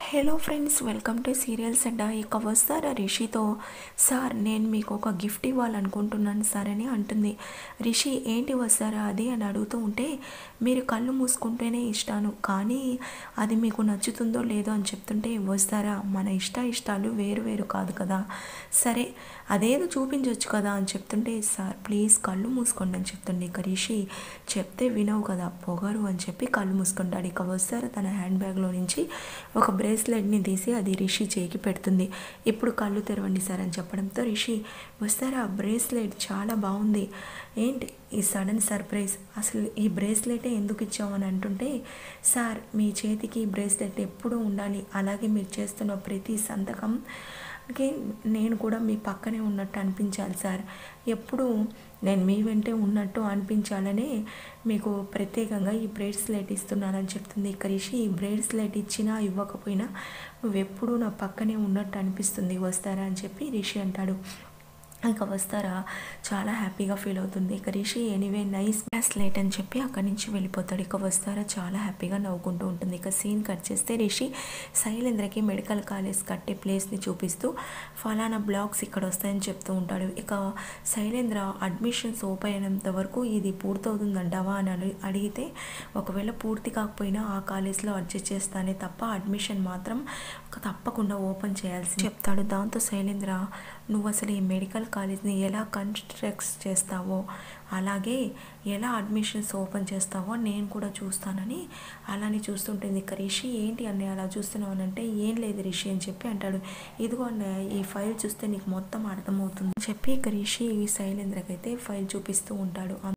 hello friends welcome to serials అడ్డా ఇక వస్తారా రిషితో సార్ నేను మీకు ఒక గిఫ్ట్ ఇవ్వాలనుకుంటున్నాను సార్ అని అంటుంది రిషి ఏంటి వస్తారా అది అని అడుగుతూ ఉంటే మీరు కళ్ళు మూసుకుంటేనే ఇష్టాను కానీ అది మీకు నచ్చుతుందో లేదో అని చెప్తుంటే వస్తారా మన ఇష్ట ఇష్టాలు వేరు వేరు కాదు కదా సరే అదేదో చూపించవచ్చు కదా అని చెప్తుంటే సార్ ప్లీజ్ కళ్ళు మూసుకోండి అని చెప్తుండే ఇక రిషి చెప్తే వినవు కదా పొగరు అని చెప్పి కళ్ళు మూసుకుంటాడు ఇక వస్తారా తన హ్యాండ్ బ్యాగ్లో నుంచి ఒక బ్రేస్లెట్ని తీసి అది రిషి చేయికి పెడుతుంది ఇప్పుడు కళ్ళు తెరవండి సార్ అని చెప్పడంతో రిషి వస్తారా బ్రేస్లెట్ చాలా బాగుంది ఏంటి ఈ సడన్ సర్ప్రైజ్ అసలు ఈ బ్రేస్లెటే ఎందుకు ఇచ్చామని అంటుంటే సార్ మీ చేతికి ఈ బ్రేస్లెట్ ఎప్పుడూ ఉండాలి అలాగే మీరు చేస్తున్న ప్రతి సంతకం కి నేను కూడా మీ పక్కనే ఉన్నట్టు అనిపించాలి సార్ ఎప్పుడు నేను మీ వెంటే ఉన్నట్టు అనిపించాలనే మీకు ప్రత్యేకంగా ఈ బ్రేస్లెట్ ఇస్తున్నానని చెప్తుంది ఇక రిషి ఈ బ్రేస్లెట్ ఇచ్చినా ఇవ్వకపోయినా నువ్వు ఎప్పుడూ నా పక్కనే ఉన్నట్టు అనిపిస్తుంది వస్తారా అని చెప్పి రిషి అంటాడు ఇంకా వస్తారా చాలా హ్యాపీగా ఫీల్ అవుతుంది ఇక Rishi anyway nice class late అని చెప్పి అక్కడి నుంచి వెళ్ళిపోతాడు ఇక వస్తారా చాలా హ్యాపీగా నవ్వుకుంటూ ఉంటుంది ఇక సీన్ కట్ చేస్తే రిషి శైలేంద్రకి మెడికల్ కాలేజ్ కట్టే ప్లేస్ని చూపిస్తూ ఫలానా బ్లాక్స్ ఇక్కడ వస్తాయని చెప్తూ ఉంటాడు ఇక శైలేంద్ర అడ్మిషన్స్ ఓపెన్ అయినంత వరకు ఇది పూర్తవుతుందంటావా అని అడి- అడిగితే ఒకవేళ పూర్తి కాకపోయినా ఆ కాలేజ్లో అడ్జస్ట్ చేస్తానే తప్ప అడ్మిషన్ మాత్రం తప్పకుండా ఓపెన్ చేయాల్సి చెప్తాడు దాంతో శైలేంద్ర నువ్వు అసలు ఈ మెడికల్ కాలేజ్ని ఎలా కన్స్ట్రక్ట్ చేస్తావో అలాగే ఎలా అడ్మిషన్స్ ఓపెన్ చేస్తావో నేను కూడా చూస్తానని అలానే చూస్తుంటుంది ఇక రిషి ఏంటి అన్నయ్య అలా చూస్తున్నావు అని అంటే ఏం లేదు రిషి అని చెప్పి అంటాడు ఇదిగో అన్నయ్య ఈ ఫైల్ చూస్తే నీకు మొత్తం అర్థమవుతుంది అని చెప్పి ఇక రిషి శైలేంద్రకైతే ఫైల్ చూపిస్తూ ఉంటాడు